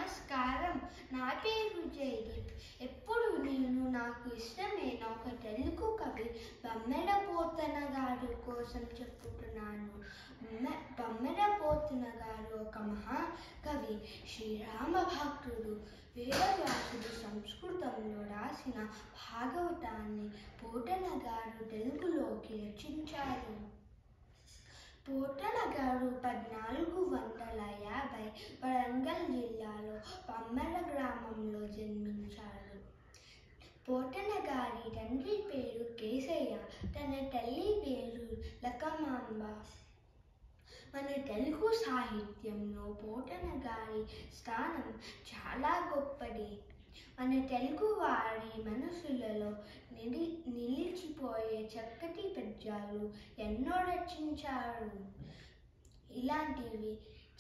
నమస్కారం నా పేరు జయదీప్ ఎప్పుడు నేను నాకు ఇష్టమైన ఒక తెలుగు కవి బమ్మెడ పోతన గారు కోసం చెప్పుతున్నాను బమ్మె- బమ్మెడ పోతన గారు ఒక మహాకవి శ్రీరామ భక్తుడు వేదవ్యాసుడు సంస్కృతంలో రాసిన భాగవతాన్ని పోతన గారు తెలుగులోకి రచించారు పోతన గారు పద్నాలుగు వందల యాభై వరంగల్ జిల్లాలో పమ్మల గ్రామంలో జన్మించారు పోతన గారి తండ్రి పేరు కేశయ్య తన తల్లి పేరు లకమాంబ మన తెలుగు సాహిత్యంలో పోతన గారి స్థానం చాలా గొప్పది మన తెలుగు వారి మనసులలో నిలి నిలిచిపోయే చక్కటి పద్యాలు ఎన్నో రచించారు ఇలాంటివి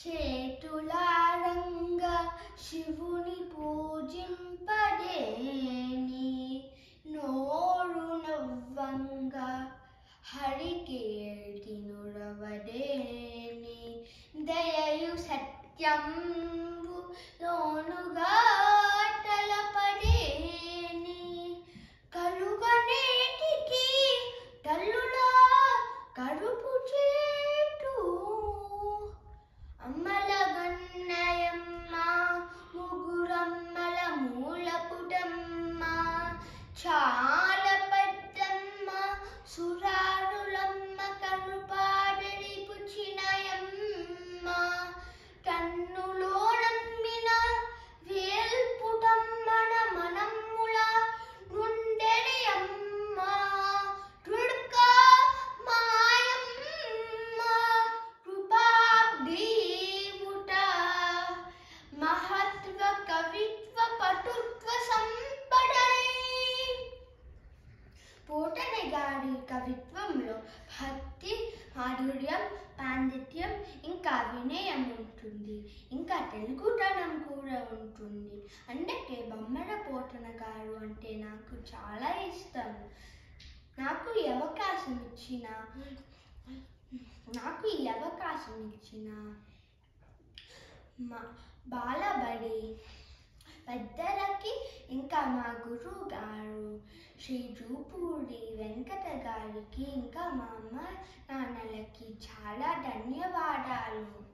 చేతులారంగా శివుని పూజింపదేని నోరు నవ్వంగా హరికీర్తి నురవదేని దయయు సత్యంబు లోనుగా తలపదేని కలుగనేటికి తల్లులా కరుపు చేటు అమ్మల గన్నయమ్మ ముగురమ్మల మూలపుటమ్మ చాల పెద్దమ్మ సురారులమ్మ కరుపాడరి పుచ్చినయమ్మ కన్నులో నమ్మిన వేల్పుటమ్మన మనమ్ముల నుండెడి అమ్మ దుర్గా మాయమ్మ కృపాబ్దీముట మహత్వ కవిత్వ పటుత్వ సంపదై పోటనే గారి కవిత్వంలో భక్తి మాధుర్యం పాండిత్యం ఇంకా వినయం ఉంటుంది ఇంకా తెలుగుతనం కూడా ఉంటుంది అందుకే బొమ్మల పోటన గారు అంటే నాకు చాలా ఇష్టం నాకు ఈ అవకాశం ఇచ్చిన నాకు ఈ అవకాశం ఇచ్చిన మా బాలబడి పెద్దలకి ఇంకా మా గురువు గారు శ్రీ జూపూడి వెంకట గారికి ఇంకా మా అమ్మ నాన్నలకి చాలా ధన్యవాదాలు